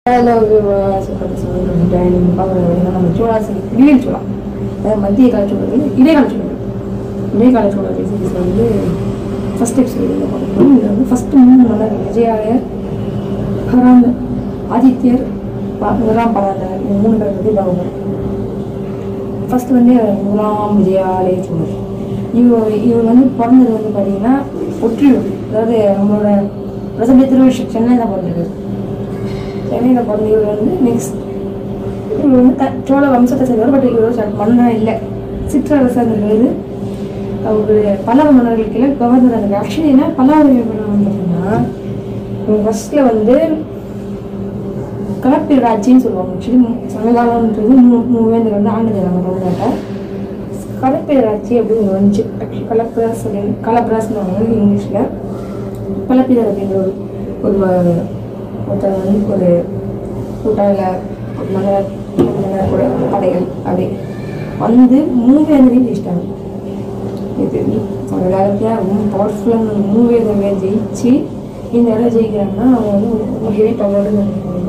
Hello நம்ம சோழாசி விடியல் சோழா அதாவது மத்திய கால சோழர்கள் இடைக்கால சோழர்கள் இடைக்கால சோழர்கள் சீரிஸ் வந்து ஃபர்ஸ்ட் எபிசோடு பார்க்கணும் இதில் வந்து ஃபஸ்ட்டு மூணு மன்னர் விஜயாலயர் ஹராம் ஆதித்யர் ப- முதலாம் பராந்தகர் இந்த மூணு பேரை பற்றி பார்க்க போகிறோம் ஃபர்ஸ்ட் வந்து முதலாம் விஜயாலய சோழர் இவர் இவர் வந்து பிறந்தது வந்து பார்த்தீங்கன்னா ஒற்றியூர் அதாவது நம்மளோட பிரசண்ட திருவிழா சென்னை தான் பிறந்திருக்காரு சென்னையில் பிறந்த இவர் வந்து நெக்ஸ்ட் இவர் வந்து த சோழ வம்சத்தை சேர்ந்தவர் பட் இவர் மன்னராக இல்லை சிற்றரசர் இருக்காரு அவருடைய பல்லவ மன்னர்களுக்கு எல்லாம் கவர்னர் அந்த ஆக்சுவலி என்ன பல்லவர்கள் என்ன பண்ணுவாங்க பார்த்தீங்கன்னா இவங்க ஃபர்ஸ்ட்ல வந்து கலப்பிர ஆட்சின்னு சொல்லுவாங்க ஆக்சுவலி சமகாலம்ன்றது மூ மூவேந்தர் வந்து ஆண்டு நம்ம தமிழ்நாட்டை கலப்பிரராட்சி அப்படின்னு வந்துச்சு ஆக்சுவலி கலப்பிராஸ் அப்படின்னு கலப்பிராஸ்னு வந்து இங்கிலீஷில் கலப்பிரர் அப்படின்ற ஒரு ஒரு வ- ஒருத்தர் வந்து ஒரு கூட்டாளில் ஒரு மன்னர் மன்னர் கூட படைகள் அப்படி வந்து மூவேந்தரையும் ஜெயிச்சிட்டாங்க இது ஒரு காலத்தில் ரொம்ப பவர்ஃபுல்லான மூவேந்தரை ஜெயிச்சு இந்த இடம் ஜெயிக்கிறாங்கன்னா அவங்க வந்து ஒரு ஹெவி பவரோடு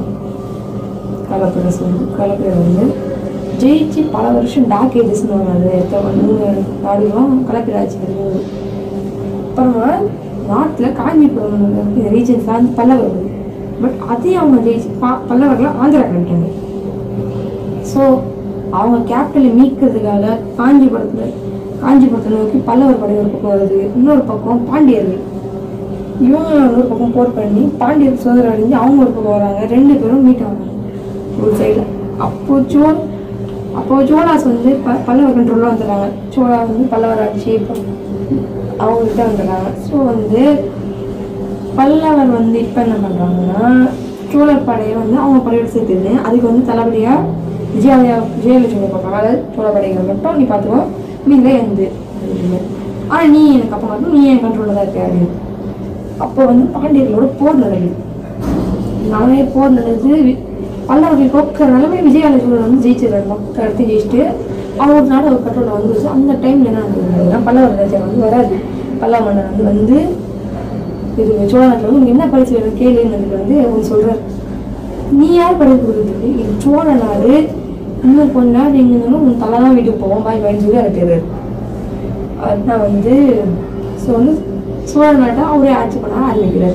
கலப்பிரஸ் வந்து கலப்பிரர் வந்து ஜெயிச்சு பல வருஷம் டாக் ஏஜஸ்னு வராது எத்தனை மூணு நாடுகளும் கலப்பிராட்சி இருந்தது அப்புறமா நாட்டில் காஞ்சிபுரம் இந்த ரீஜன்ஸ் வந்து பல்லவர் வருது பட் அதையும் அவங்க ஜெயிச்சு பா பல்லவர்கள் ஆந்திரா கண்டிட்டாங்க ஸோ அவங்க கேபிட்டலை மீட்கிறதுக்காக காஞ்சிபுரத்தில் காஞ்சிபுரத்தை நோக்கி பல்லவர் படை ஒரு பக்கம் வருது இன்னொரு பக்கம் பாண்டியர்கள் இவங்க ஒரு பக்கம் போர் பண்ணி பாண்டியர் சுதந்திரம் அடைஞ்சு அவங்க ஒரு பக்கம் வராங்க ரெண்டு பேரும் மீட் ஆகிறாங்க ஒரு சைடில் அப்போ சோ அப்போ சோழாஸ் வந்து ப பல்லவர் கண்ட்ரோலில் வந்துடுறாங்க சோழா வந்து பல்லவர் ஆட்சி அவங்ககிட்ட வந்துடுறாங்க ஸோ வந்து பல்லவர் வந்து இப்போ என்ன பண்ணுறாங்கன்னா சோழர் படையை வந்து அவங்க படையோட சேர்த்துது அதுக்கு வந்து தளபதியாக விஜயாலயா விஜயலட்சுமி பார்ப்பாங்க அதாவது சோழ படைகள் மட்டும் நீ பார்த்துக்கோ மீதில் எந்து ஆனால் நீ எனக்கு அப்போ மட்டும் நீ என் கண்ட்ரோலில் தான் இருக்க அப்படின்னு அப்போ வந்து பாண்டியர்களோட போர் நடக்குது நிறைய போர் நடக்குது வி- பல்லவர்கள் தோக்கிற நிலைமை விஜயாலய சோழர் வந்து ஜெயிச்சிருக்காரு மொத்த இடத்தையும் ஜெயிச்சுட்டு அவரோட நாடு அவர் கண்ட்ரோலில் வந்துருச்சு அந்த டைம்ல என்ன நடந்ததுன்னா பல்லவர் ராஜா வந்து வராது பல்லவ மன்னர் வந்து வந்து இது சோழ நாட்டில் வந்து உனக்கு என்ன பரிசு வேணும் கேளுன்னு வந்து அவங்க சொல்றாரு நீ யார் படைப்பு கொடுக்குறது இது சோழ நாடு இன்னும் கொஞ்ச நாள் எங்க இருந்தாலும் உன் தலை தான் வீட்டுக்கு போவோம் பாய் பாய்னு சொல்லி அதை பேர் அதுதான் வந்து ஸோ வந்து சோழ நாட்டை அவரே ஆட்சி பண்ண ஆரம்பிக்கிறார்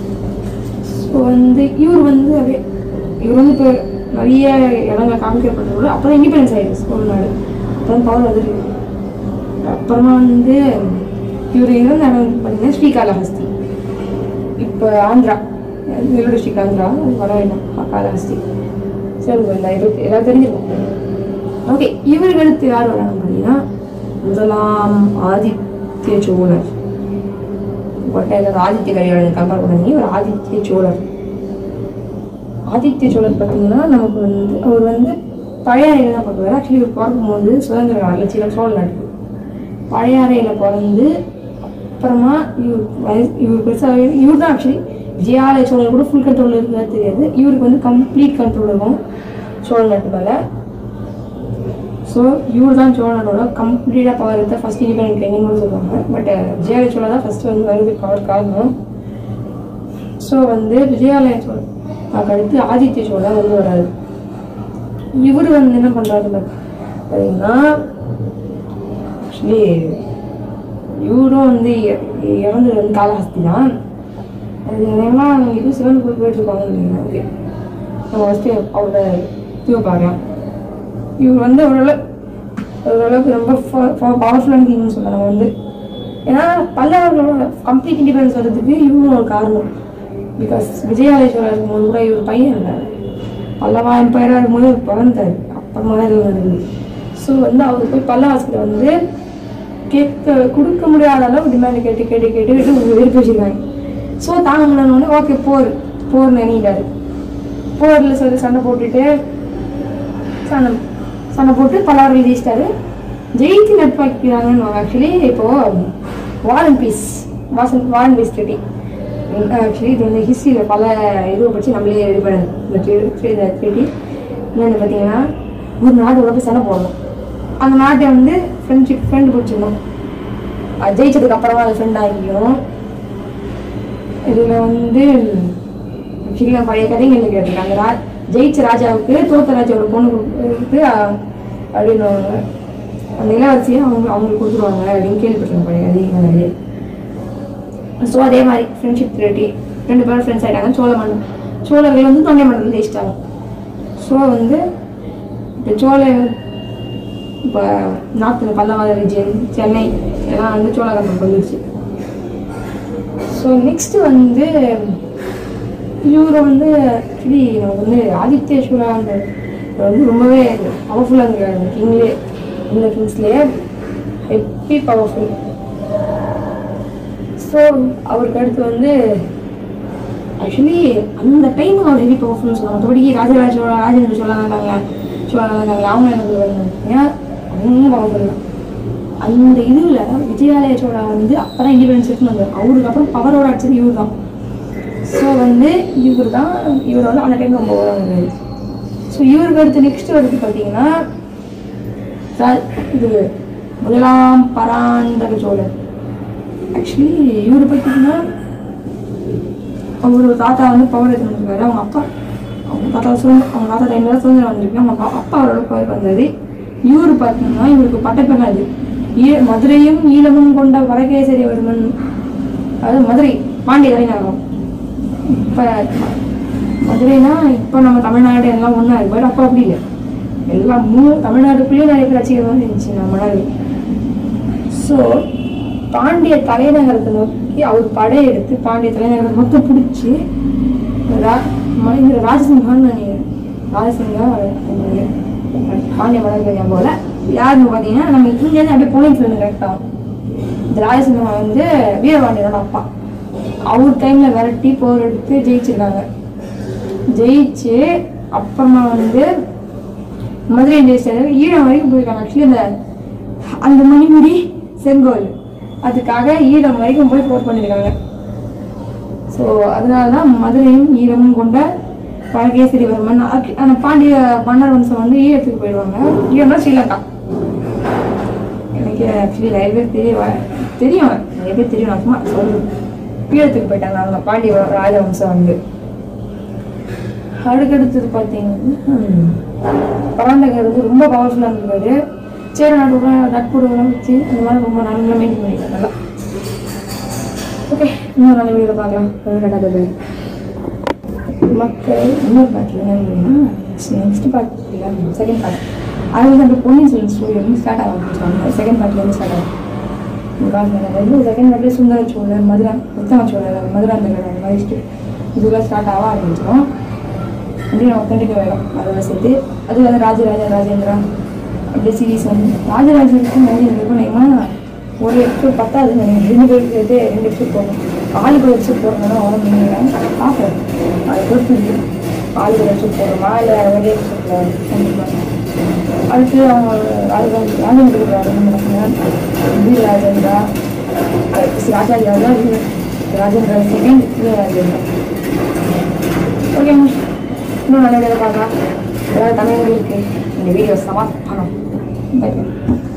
ஸோ வந்து இவர் வந்து அப்படியே இவர் வந்து இப்போ நிறைய இடங்களை காமிக்க பண்ணுறது அப்போ தான் இண்டிபெண்டன்ஸ் ஆயிடுச்சு சோழ நாடு அப்போ தான் பவர் வந்துருக்கு அப்புறமா வந்து இவர் இறந்த இடம் வந்து பார்த்தீங்கன்னா ஸ்ரீகாளஹஸ்தி இப்போ ஆந்திரா இவரோட ஸ்ரீகாந்திரா அது வர வேண்டாம் காளஹஸ்தி சரி இல்லை இது எல்லாம் தெரிஞ்சிருக்கும் ஓகே இவருக்கு அடுத்து யார் வராங்க பார்த்தீங்கன்னா முதலாம் ஆதித்ய சோழர் ஒட்டையில் ஆதித்ய கரிகாலன் கம்பேர் பண்ணி ஒரு ஆதித்ய சோழர் ஆதித்ய சோழர் பார்த்தீங்கன்னா நமக்கு வந்து அவர் வந்து பழைய அறையில் தான் பார்க்குவார் ஆக்சுவலி இவர் பிறக்கும்போது சுதந்திர நாட்டில் சில சோழ நாட்டுக்கு பழைய அறையில் பிறந்து அப்புறமா இவர் வயசு இவர் பெருசாக இவர் தான் ஆக்சுவலி விஜயாலய சோழர் கூட ஃபுல் கண்ட்ரோல் இருக்கா தெரியாது இவருக்கு வந்து கம்ப்ளீட் கண்ட்ரோல் இருக்கும் சோழ நாட்டு மேலே ஸோ இவர் தான் சோழ நாட்டோட கம்ப்ளீட்டாக பவர் எடுத்த ஃபர்ஸ்ட் இண்டிபெண்ட் கிங்னு சொல்லுவாங்க பட் விஜயாலய சோழர் தான் ஃபர்ஸ்ட் வந்து வருது பவர் காரணம் ஸோ வந்து விஜயாலய சோழர் அதுக்கு அடுத்து ஆதித்ய சோழர் வந்து வராது இவர் வந்து என்ன பண்ணுறாரு பார்த்தீங்கன்னா ஆக்சுவலி இவரும் வந்து இ- இறந்தது வந்து காளஹஸ்தி தான் அது என்னன்னா அவங்க இது சிவன் போய் போயிட்டு இருப்பாங்க ஓகே நம்ம ஃபஸ்ட்டு அவரோட இதுவை பார்க்கலாம் இவர் வந்து ஓரளவு ஓரளவுக்கு ரொம்ப பவர்ஃபுல்லான கிங்னு சொல்லலாம் நம்ம வந்து ஏன்னா பல்லவர்களோட கம்ப்ளீட் இண்டிபெண்டன்ஸ் வர்றதுக்கு இவரும் ஒரு காரணம் பிகாஸ் விஜயாலயேஸ்வரர் இருக்கும்போது கூட இவர் பையன் இல்லை பல்லவா எம்பையராக இருக்கும்போது அவர் பிறந்தார் அப்புறமா தான் இது நடக்குது ஸோ வந்து அவர் போய் பல்லவாசிட்ட வந்து கேட்க கொடுக்க முடியாத அளவு டிமாண்ட் கேட்டு கேட்டு கேட்டு கேட்டு ஒரு வெறுப்பு வச்சிருக்காங்க ஸோ தாங்க முடியாதவொடனே ஓகே போர் போர் நினைக்கிட்டாரு போரில் சொல்லி சண்டை போட்டுட்டு சண்டை சண்டை போட்டு பலவர்கள் ஜெயிச்சிட்டாரு ஜெயிச்சு நட்பாக்கிறாங்கன்னு ஆக்சுவலி இப்போ வார் அண்ட் பீஸ் வாசன் war and peace treaty actually இது வந்து ஹிஸ்ட்ரியில் பல இதுவை பற்றி நம்மளே இது பண்ணது இந்த ட்ரெடி என்னென்னு பார்த்தீங்கன்னா ஒரு நாட்டோட போய் சண்டை போடணும் அந்த நாட்டை வந்து ஃப்ரெண்ட்ஷிப் ஃப்ரெண்டு பிடிச்சிடணும் அது ஜெயிச்சதுக்கு அப்புறமா அது ஃப்ரெண்ட் ஆகிக்கணும் இதில் வந்து ஆக்சுவலி நான் பழைய கதைகள் கேட்டிருக்கேன் அந்த ரா ஜெயிச்ச ராஜாவுக்கு தோத்த ராஜாவோட பொண்ணு கொடுத்து அப்படின்னு அந்த இளவரசியை அவங்க அவங்களுக்கு கொடுத்துருவாங்க அப்படின்னு கேள்விப்பட்டிருக்கேன் பழைய கதைகள் நிறைய ஸோ அதே மாதிரி ஃப்ரெண்ட்ஷிப் கிரியேட்டி ரெண்டு பேரும் ஃப்ரெண்ட்ஸ் ஆகிட்டாங்க சோழ மன்னன் சோழர்கள் வந்து தொண்டை மண்டலம் ஜெயிச்சிட்டாங்க ஸோ வந்து இப்போ சோழ இப்போ நார்த்தில் பல்லவாத ரீஜன் சென்னை எல்லாம் வந்து சோழகம்பம் வந்துருச்சு ஸோ நெக்ஸ்ட்டு வந்து இவரை வந்து ஆக்சுவலி நமக்கு வந்து ஆதித்ய சூரான்ற வந்து ரொம்பவே பவர்ஃபுல்லாக இருந்திருக்காரு அந்த கிங்லேயே இந்த கிங்ஸ்லேயே ஹெப்பி பவர்ஃபுல் ஸோ அவருக்கு அடுத்து வந்து ஆக்சுவலி அந்த டைம் அவர் ஹெவி பவர்ஃபுல்னு சொல்லுவாங்க மற்றபடி ராஜராஜ சோழ ராஜேந்திர சோழ இருந்தாங்க சோழ இருந்தாங்க அவங்க எனக்கு ஏன் அவங்க பவர்ஃபுல் தான் அந்த இதுல விஜயாலய சோழா வந்து அப்பதான் இண்டிபெண்டன்ஸ் எடுத்துன்னு வந்தார் அவருக்கு அப்புறம் பவரோட அடிச்சது இவர் தான் ஸோ வந்து இவர் தான் இவர் வந்து அந்த டைம் ரொம்ப ஓரம் ஸோ இவருக்கு அடுத்து நெக்ஸ்ட் வருது பார்த்தீங்கன்னா ரா- இது முதலாம் பராந்தக சோழன் ஆக்சுவலி இவர் பார்த்தீங்கன்னா அவர் தாத்தா வந்து பவர் எடுத்துருக்காரு அவங்க அப்பா அவங்க தாத்தா சுதந்திரம் அவங்க தாத்தா டைம்ல தான் சுதந்திரம் வந்திருக்கு அவங்க அப்பா அப்பா அவரோட பவர் வந்தாரு இவர் பார்த்தீங்கன்னா இவருக்கு பட்டப்பெண்ணாது ஈ மதுரையும் ஈழமும் கொண்ட வடகேசரிவர்மன் அதாவது மதுரை பாண்டிய தலைநகரம் இப்போ மதுரைனா இப்போ நம்ம தமிழ்நாடு எல்லாம் ஒன்றா இருக்கு பட் அப்போ அப்படி இல்லை எல்லாம் மூணு தமிழ்நாட்டுக்குள்ளேயே நிறைய பிரச்சனைகள் வந்து இருந்துச்சு நம்ம நாடு ஸோ பாண்டிய தலைநகரத்தை நோக்கி அவர் படையெடுத்து பாண்டிய தலைநகரத்தை மொத்தம் பிடிச்சி மனிதர் ராஜசிங்கான்னு நினைக்கிறேன் ராஜசிங்கா நினைக்கிறேன். பாண்டிய மன்னர்கள் போல யாருன்னு பார்த்தீங்கன்னா நம்ம இங்கேருந்து அப்படியே பொன்னியின் செல்வன் கரெக்டாக இந்த ராஜசிங்கம் வந்து வீரபாண்டியனோட அப்பா அவர் டைம்ல விரட்டி போர் எடுத்து ஜெயிச்சிருக்காங்க ஜெயிச்சு அப்புறமா வந்து மதுரை ஜெயிச்சாரு ஈழம் வரைக்கும் போயிருக்காங்க ஆக்சுவலி அந்த அந்த மணிமுடி செங்கோல் அதுக்காக ஈழம் வரைக்கும் போய் போர் பண்ணியிருக்காங்க ஸோ அதனால தான் மதுரையும் ஈழமும் கொண்ட பழகேசரிவர்மன் ஆக்- அந்த பாண்டிய மன்னர் வம்சம் வந்து ஈழத்துக்கு போயிடுவாங்க ஈழம்னா ஸ்ரீலங்கா எனக்கு ஆக்சுவலி நிறைய பேர் தெரிய தெரியும் நிறைய பேர் தெரியும் நான் சும்மா சொல்லுவேன் ஈழத்துக்கு போயிட்டாங்க அவங்க பாண்டிய வ- ராஜவம்சம் வந்து அடுத்தடுத்தது பார்த்தீங்கன்னா ஹம், பராந்தகர் வந்து ரொம்ப பவர்ஃபுல்லாக இருந்திருக்காரு சேர நாட்டோட நட்புறவுலாம் வச்சு அந்த மாதிரி ரொம்ப நல்லா மெயின்டைன் பண்ணியிருக்காங்க நல்லா ஓகே இன்னொரு நல்ல வீடியோ பார்க்கலாம் ரெண்டாவது மக்கள் இன்னொரு பாட்டில் என்ன நெக்ஸ்ட் பார்ட் இல்லை செகண்ட் பார்ட் அது வந்து அந்த பொன்னியின் செல்வன் ஸ்டோரி வந்து ஸ்டார்ட் ஆக ஆரம்பிச்சாங்க செகண்ட் பார்ட்லேருந்து ஸ்டார்ட் ஆகும் முகாம் செகண்ட் பார்ட்லேயே சுந்தர சோழர் மதுரா உத்தம சோழர் மதுராந்தகர் அந்த மாதிரி stu- இதெல்லாம் ஸ்டார்ட் ஆக ஆரம்பிச்சிடும் அப்படியே நம்ம கண்டினியூ ஆகிடும் அதோட சேர்த்து அது வந்து ராஜராஜ ராஜேந்திரா அப்படியே சீரீஸ் வந்து ராஜராஜனுக்கும் ராஜேந்திரனுக்கும் நினைமா ஒரு எபிசோட் பத்தாது நினைக்கிறேன் ரெண்டு பேருக்கு சேர்த்து ரெண்டு எபிசோட் போகும் ஆளுக்கு ஒரு எபிசோட் போடுறதுனா வர முடியல பார்க்குறேன் அது பொறுத்து இருக்கு ஆளுக்கு ஒரு எபிசோட் போடுறோமா இல்லை ஒரே எபிசோட்ல கண்டிப்பாக அடுத்து அவங்க ராஜராஜ ராஜேந்திர ராஜேந்திரன் வீர ராஜேந்திரா அடுத்து ராஜாஜி ராஜா வீர ராஜேந்திரா செகண்ட் வீர ராஜேந்திரா ஓகே இன்னும் நல்ல வீடியோ பார்க்கலாம் ஏதாவது தமிழ் இருக்கு இந்த வீடியோ சமாஸ் பண்ணணும் பை